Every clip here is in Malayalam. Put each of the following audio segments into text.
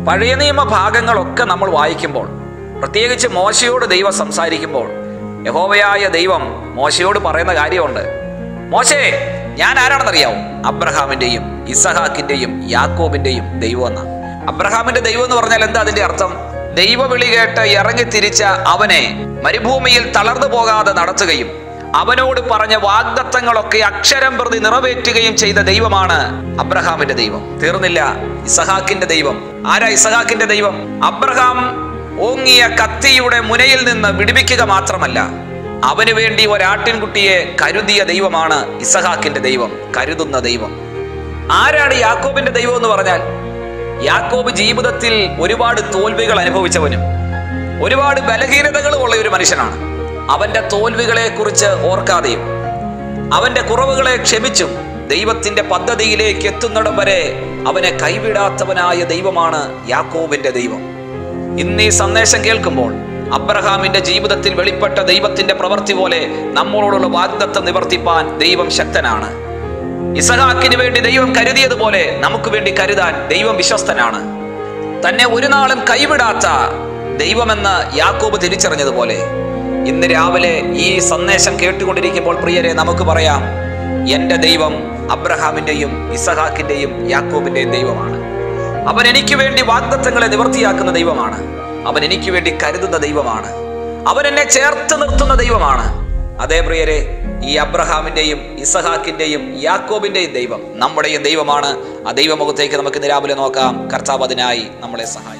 പഴയ നിയമ ഭാഗങ്ങളൊക്കെ നമ്മൾ വായിക്കുമ്പോൾ പ്രത്യേകിച്ച് മോശയോട് ദൈവം സംസാരിക്കുമ്പോൾ യഹോവയായ ദൈവം മോശയോട് പറയുന്ന കാര്യമുണ്ട് മോശേ ഞാൻ ആരാണെന്നറിയാവും അബ്രഹാമിന്റെയും ഇസഹാക്കിന്റെയും യാക്കോബിന്റെയും ദൈവം എന്നാ അബ്രഹാമിന്റെ ദൈവം എന്ന് പറഞ്ഞാൽ എന്താ അതിന്റെ അർത്ഥം ദൈവവിളി കേട്ട് ഇറങ്ങി തിരിച്ച അവനെ മരുഭൂമിയിൽ തളർന്നു പോകാതെ നടത്തുകയും അവനോട് പറഞ്ഞ വാഗ്ദത്തങ്ങളൊക്കെ അക്ഷരം പ്രതി നിറവേറ്റുകയും ചെയ്ത ദൈവമാണ് അബ്രഹാമിന്റെ ദൈവം തീർന്നില്ല ഇസഹാക്കിന്റെ ദൈവം ആരാ ഇസഹാക്കിന്റെ ദൈവം അബ്രഹാം ഓങ്ങിയ കത്തിയുടെ മുനയിൽ നിന്ന് വിടുവിക്കുക മാത്രമല്ല അവന് വേണ്ടി ഒരാട്ടിൻകുട്ടിയെ കരുതിയ ദൈവമാണ് ഇസഹാക്കിന്റെ ദൈവം കരുതുന്ന ദൈവം ആരാണ് യാക്കോബിന്റെ ദൈവം എന്ന് പറഞ്ഞാൽ യാക്കോബ് ജീവിതത്തിൽ ഒരുപാട് തോൽവികൾ അനുഭവിച്ചവനും ഒരുപാട് ബലഹീനതകളും ഉള്ള ഒരു മനുഷ്യനാണ് അവന്റെ തോൽവികളെ കുറിച്ച് ഓർക്കാതെയും അവന്റെ കുറവുകളെ ക്ഷമിച്ചും ദൈവത്തിന്റെ പദ്ധതിയിലേക്ക് എത്തുന്നിടം വരെ അവനെ കൈവിടാത്തവനായ ദൈവമാണ് യാക്കോബിന്റെ ദൈവം ഇന്ന് ഈ സന്ദേശം കേൾക്കുമ്പോൾ അബ്രഹാമിന്റെ ജീവിതത്തിൽ വെളിപ്പെട്ട ദൈവത്തിന്റെ പ്രവൃത്തി പോലെ നമ്മളോടുള്ള വാഗ്ദത്തം നിവർത്തിപ്പാൻ ദൈവം ശക്തനാണ് ഇസഹാക്കിന് വേണ്ടി ദൈവം കരുതിയതുപോലെ നമുക്ക് വേണ്ടി കരുതാൻ ദൈവം വിശ്വസ്തനാണ് തന്നെ ഒരു നാളും കൈവിടാത്ത ദൈവമെന്ന് യാക്കോബ് തിരിച്ചറിഞ്ഞതുപോലെ ഇന്ന് രാവിലെ ഈ സന്ദേശം കേട്ടുകൊണ്ടിരിക്കുമ്പോൾ പ്രിയരെ നമുക്ക് പറയാം എൻ്റെ ദൈവം അബ്രഹാമിൻ്റെയും ഇസഹാക്കിൻ്റെയും യാക്കോബിൻ്റെയും ദൈവമാണ് അവൻ എനിക്ക് വേണ്ടി വാഗ്ദത്തങ്ങളെ നിവർത്തിയാക്കുന്ന ദൈവമാണ് അവൻ എനിക്ക് വേണ്ടി കരുതുന്ന ദൈവമാണ് അവൻ എന്നെ ചേർത്ത് നിർത്തുന്ന ദൈവമാണ് അതേ പ്രിയരെ ഈ അബ്രഹാമിന്റെയും ഇസഹാക്കിന്റെയും യാക്കോബിന്റെയും ദൈവം നമ്മുടെയും ദൈവമാണ് ആ ദൈവമുഖത്തേക്ക് നമുക്ക് ഇന്ന് രാവിലെ നോക്കാം കർത്താവ് അതിനായി നമ്മളെ സഹായിക്കും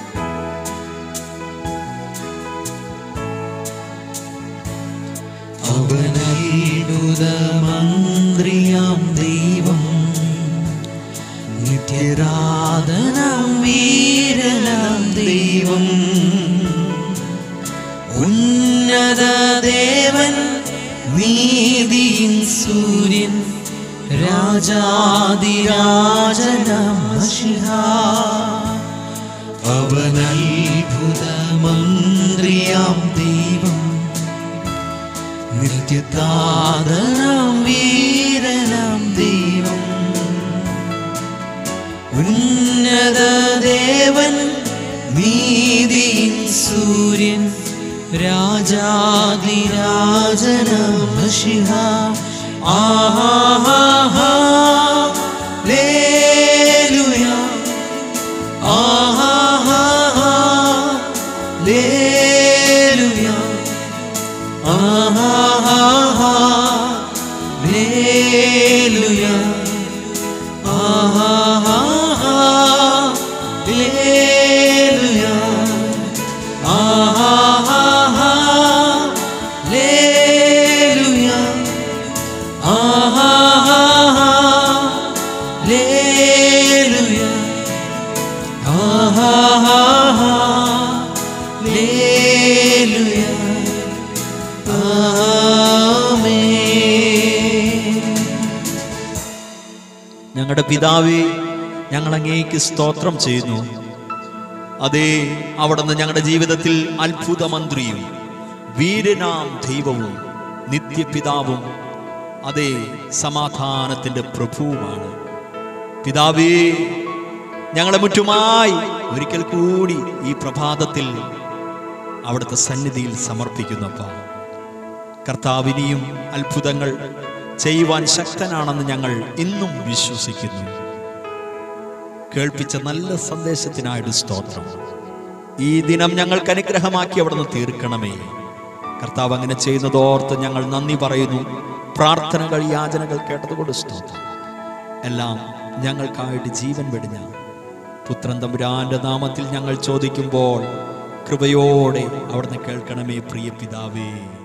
അവനത്ഭുതമന്ത്രിയാം ദൈവം നിത്യരാധനാം വീരനാം ദൈവം ഉന്നത ദേവൻ നീതിയിൻ സൂര്യൻ രാജാതിരാജനാം മഷിഹാ അവനത്ഭുതമന്ത്രിയാം ദൈവം നിത്യതാതനാം വീരനാം ദൈവം ഉന്നത ദേവൻ നീതിയിൻ സൂര്യൻ രാജാതിരാജനാം മഷിഹ ആഹാ ലേലുയാ ആഹാ ലേലുയാ ആഹാ ലേലുയാ ആഹാ ലേലുയാ ആഹാ ലേലുയാ ആഹാ ലേലുയാ ആഹാ ലേലുയാ ആമേൻ ഞങ്ങളുടെ പിതാവേ ഞങ്ങൾ അങ്ങേക്ക് സ്തോത്രം ചെയ്യുന്നു അതേ അവിടുന്ന് ഞങ്ങളുടെ ജീവിതത്തിൽ അത്ഭുതമന്ത്രിയും വീരനാം ദൈവവും നിത്യപിതാവും അതേ സമാധാനത്തിന്റെ പ്രഭുവുമാണ് പിതാവേ ഞങ്ങളെ മുറ്റുമായി ഒരിക്കൽ കൂടി ഈ പ്രഭാതത്തിൽ അവിടുത്തെ സന്നിധിയിൽ സമർപ്പിക്കുന്നപ്പ കർത്താവിനിയും അത്ഭുതങ്ങൾ ചെയ്യുവാൻ ശക്തനാണെന്ന് ഞങ്ങൾ ഇന്നും വിശ്വസിക്കുന്നു കേൾപ്പിച്ച നല്ല സന്ദേശത്തിനായിട്ട് സ്തോത്രം ഈ ദിനം ഞങ്ങൾക്ക് അനുഗ്രഹമാക്കി അവിടുന്ന് തീർക്കണമേ കർത്താവ് അങ്ങനെ ചെയ്യുന്നതോർത്ത് ഞങ്ങൾ നന്ദി പറയുന്നു പ്രാർത്ഥനകൾ യാചനകൾ കേട്ടതുകൊണ്ട് സ്തോത്രം എല്ലാം ഞങ്ങൾക്കായിട്ട് ജീവൻ വെടിഞ്ഞ പുത്രൻ തമ്പുരാന്റെ നാമത്തിൽ ഞങ്ങൾ ചോദിക്കുമ്പോൾ കൃപയോടെ അവിടുന്ന് കേൾക്കണമേ പ്രിയ പിതാവേ